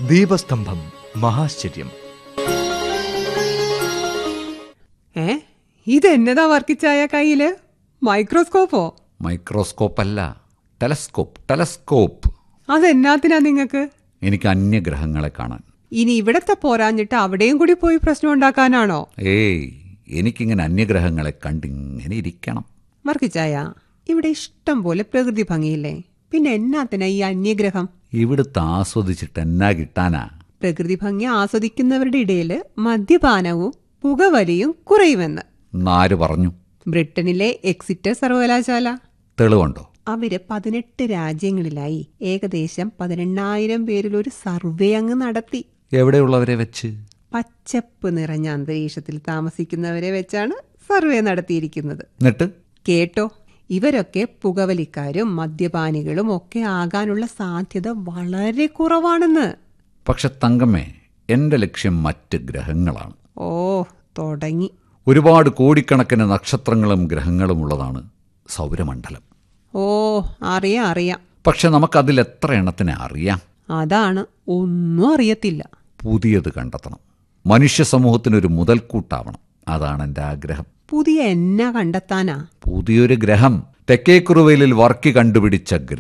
ദീപസ്തംഭം മഹാശ്ചര്യം ഏ ഇതെന്നതാ വർക്കിച്ചായ കയ്യില് മൈക്രോസ്കോപ്പോ മൈക്രോസ്കോപ്പ് അല്ല ടെലസ്കോപ്പ് ടെലസ്കോപ്പ് അതെന്നാത്തിനാ നിങ്ങക്ക് എനിക്ക് അന്യഗ്രഹങ്ങളെ കാണാൻ ഇനി ഇവിടത്തെ പോരാഞ്ഞിട്ട് അവിടെയും കൂടി പോയി പ്രശ്നം ഉണ്ടാക്കാനാണോ ഏയ് എനിക്കിങ്ങനെ അന്യഗ്രഹങ്ങളെ കണ്ടിങ്ങനെ ഇരിക്കണം വർക്കിച്ചായ ഇവിടെ ഇഷ്ടം പോലെ പ്രകൃതി ഭംഗിയില്ലേ പിന്നെ എന്നാത്തിനാ ഈ അന്യഗ്രഹം ഇവിടുത്തെ ആസ്വദിച്ചിട്ട് എന്നാ കിട്ടാനാ പ്രകൃതി ഭംഗി ആസ്വദിക്കുന്നവരുടെ ഇടയില് മദ്യപാനവും പുകവലിയും കുറയുമെന്ന് നാര് പറഞ്ഞു ബ്രിട്ടനിലെ എക്സിറ്റർ സർവകലാശാല തെളിവുണ്ടോ അവര് പതിനെട്ട് രാജ്യങ്ങളിലായി ഏകദേശം പതിനെണ്ണായിരം പേരിൽ ഒരു സർവേ അങ്ങ് നടത്തി എവിടെയുള്ളവരെ വെച്ച് പച്ചപ്പ് നിറഞ്ഞ അന്തരീക്ഷത്തിൽ താമസിക്കുന്നവരെ വെച്ചാണ് സർവേ നടത്തിയിരിക്കുന്നത് എന്നിട്ട് കേട്ടോ ഇവരൊക്കെ പുകവലിക്കാരും മദ്യപാനികളും ഒക്കെ ആകാനുള്ള സാധ്യത വളരെ കുറവാണെന്ന് പക്ഷെ തങ്കമ്മേ എൻ്റെ ലക്ഷ്യം മറ്റ് ഗ്രഹങ്ങളാണ് ഓ തുടങ്ങി ഒരുപാട് കോടിക്കണക്കിന് നക്ഷത്രങ്ങളും ഗ്രഹങ്ങളും ഉള്ളതാണ് സൗരമണ്ഡലം ഓ അറിയാം അറിയാം പക്ഷെ നമുക്കതിൽ എത്ര എണ്ണത്തിനെ അറിയാം അതാണ് ഒന്നും അറിയത്തില്ല പുതിയത് കണ്ടെത്തണം മനുഷ്യ സമൂഹത്തിനൊരു മുതൽക്കൂട്ടാവണം അതാണ് എൻ്റെ ആഗ്രഹം പുതിയ എന്നാ കണ്ടെത്താനാ പുതിയൊരു ഗ്രഹം തെക്കേക്കുറുവയിലിൽ വർക്കി കണ്ടുപിടിച്ച